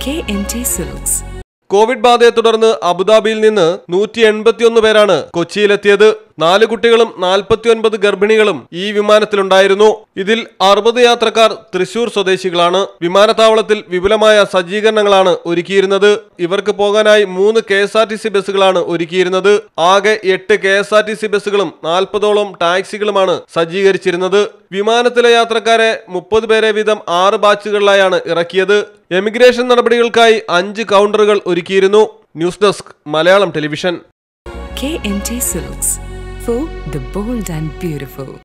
KMT Silks. Covid ബാധയെ തുടർന്ന് അബുദാബിയിൽ നിന്ന് നൂറ്റി എൺപത്തിയൊന്ന് പേരാണ് കൊച്ചിയിലെത്തിയത് നാല് കുട്ടികളും നാൽപ്പത്തിയൊൻപത് ഗർഭിണികളും ഈ വിമാനത്തിലുണ്ടായിരുന്നു ഇതിൽ അറുപത് യാത്രക്കാർ തൃശൂർ സ്വദേശികളാണ് വിമാനത്താവളത്തിൽ വിപുലമായ സജ്ജീകരണങ്ങളാണ് ഒരുക്കിയിരുന്നത് ഇവർക്ക് പോകാനായി മൂന്ന് K S R T C ബസ്സുകളാണ് ഒരുക്കിയിരുന്നത് ആകെ എട്ട് K S R T C ബസ്സുകളും നാൽപ്പതോളം ടാക്സികളുമാണ് സജ്ജീകരിച്ചിരുന്നത് വിമാനത്തിലെ യാത്രക്കാരെ മുപ്പത് പേരെ വീതം ആറ് ബാച്ചുകളിലായാണ് ഇറക്കിയത് എമിഗ്രേഷൻ നടപടികൾക്കായി അഞ്ച് കൗണ്ടറുകൾ ഒരുക്കിയിരുന്നു news desk Malayalam television KMT Silks. For the bold and beautiful.